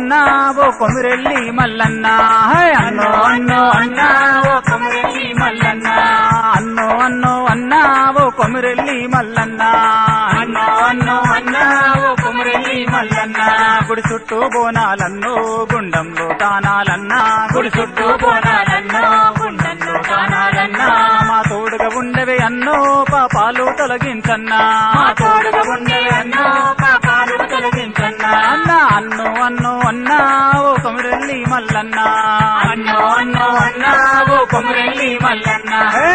అన్నా ఓ కొమిరెల్లి మల్లన్న హై అన్నో అన్నో అన్నా ఓ కొమిరెల్లి మల్లన్న అన్నో అన్నో అన్నా ఓ కొమిరెల్లి మల్లన్న అన్నో అన్నో అన్నా ఓ కొమిరెల్లి మల్లన్న గుడి చుట్టూ బోనాలన్నో గుండంలో తానాలన్నా గుడి చుట్టూ బోనాలన్నో గుండంలో తానాలన్నా మా తోడుగా ఉండవే అన్నో పాపాలు తొలగించన్నా మా తోడుగా ఉండవే అన్నో పాపాలు తొలగించన్నా అన్న అన్నో అన్నో అన్నా ఓ కొమిరెల్లి మల్లన్న అన్నో అన్నో అన్నా ఓ కొమిరెల్లి మల్లన్న హే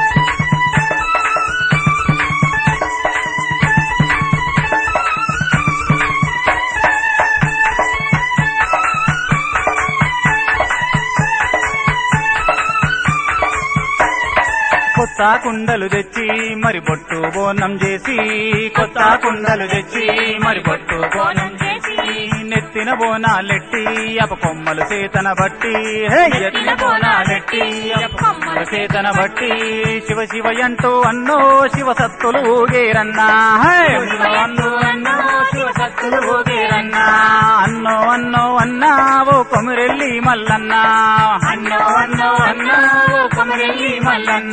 కొత్త కుండలు తెచ్చి మరి బొట్టు బోనం చేసి కొత్త కుండలు తెచ్చి మరి బొట్టు బోనం చేసి నెత్తిన బోనాలెట్టి అప కొమ్మలు చేతన బట్టి హే, ఎత్తిన బోనాలెట్టి అప కొమ్మలు చేతన బట్టి శివ శివ అంటూ అన్నో శివ సత్తులు ఊగేరన్నా హే, అన్నో అన్నో శివ సత్తులు ఊగేరన్నా అన్నో అన్నో అన్నా ఓ కొమిరెల్లి మల్లన్న అన్నో అన్నో అన్నా ఓ కొమిరెల్లి మల్లన్న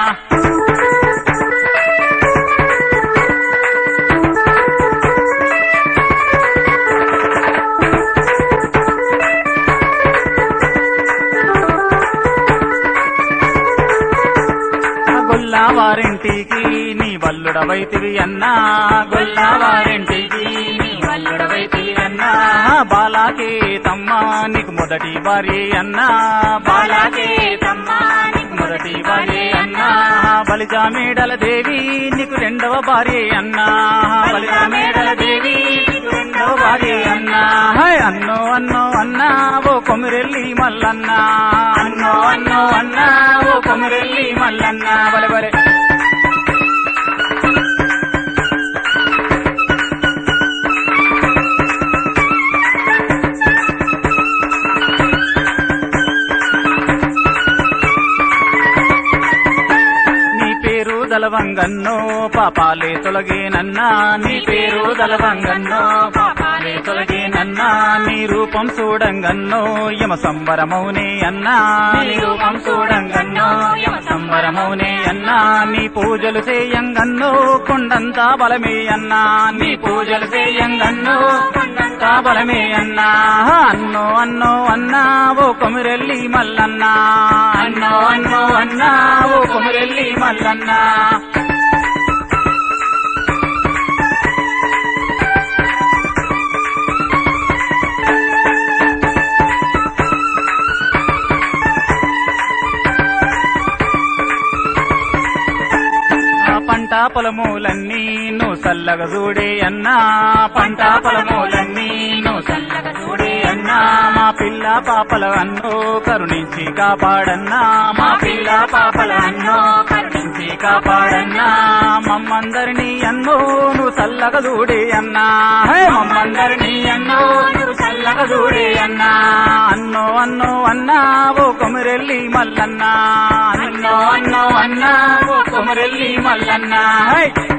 గొల్లవారింటికి నీ వల్లుడవైతివి అన్నా గొల్లవారింటికి నీ వల్లుడవైతివి అన్నా బాలాకే తమ్మ నీకు మొదటి భార్య అన్నా బాలాకే తమ్మ నీకు మొదటి భార్య అన్నా బలిజా మేడల దేవి నీకు రెండవ భార్య అన్నా బలిజా మేడల దేవి నీకు రెండవ భార్య అన్నా హాయ్ అన్నో అన్నో అన్నా ఓ కొమిరెల్లి మల్లన్న అన్నో అన్నో అన్నా ఓ కొమిరెల్లి మల్లన్న బలే బలే నీ పేరు దలవంగన్నో పాపాలే తొలగేనన్నా నీ పేరు దలవంగన్నో పాపాలే తొలగేనన్నా నీ రూపం చూడంగన్నో యమ సంబరమౌనే అన్నా నీ రూపం చూడంగన్నో యమ సంబరమౌనే అన్నా నీ పూజలు చేయంగన్నో కొండంతా బలమే అన్నా నీ పూజలు చేయంగన్నో కొండంతా బలమే అన్నా అన్నో అన్నో అన్నా ఓ కొమిరెల్లి మల్లన్నా అన్నో అన్నో అన్నా ఓ కొమిరెల్లి మల్లన్నా ఆ పంట పొలములన్నీ నువ్వు చల్లగా చూడే అన్నా పంట పొలములన్నీ నువ్వు చల్లగా చూడే అన్నా మా పిల్ల పాపల అన్నో కరుణించి కాపాడన్నా మా పిల్ల పాపల అన్నో కరుణించి కాపాడన్నా మమ్మందరినీ అన్నో నువ్వు చల్లగా చూడే అన్నా హే, మమ్మందరినీ అన్నో నువ్వు చల్లగా చూడే అన్నా అన్నో అన్నో అన్నా ఓ కొమిరెల్లి మల్లన్నా అన్నో అన్నో అన్నా ఓ కొమిరెల్లి మల్లన్నా హై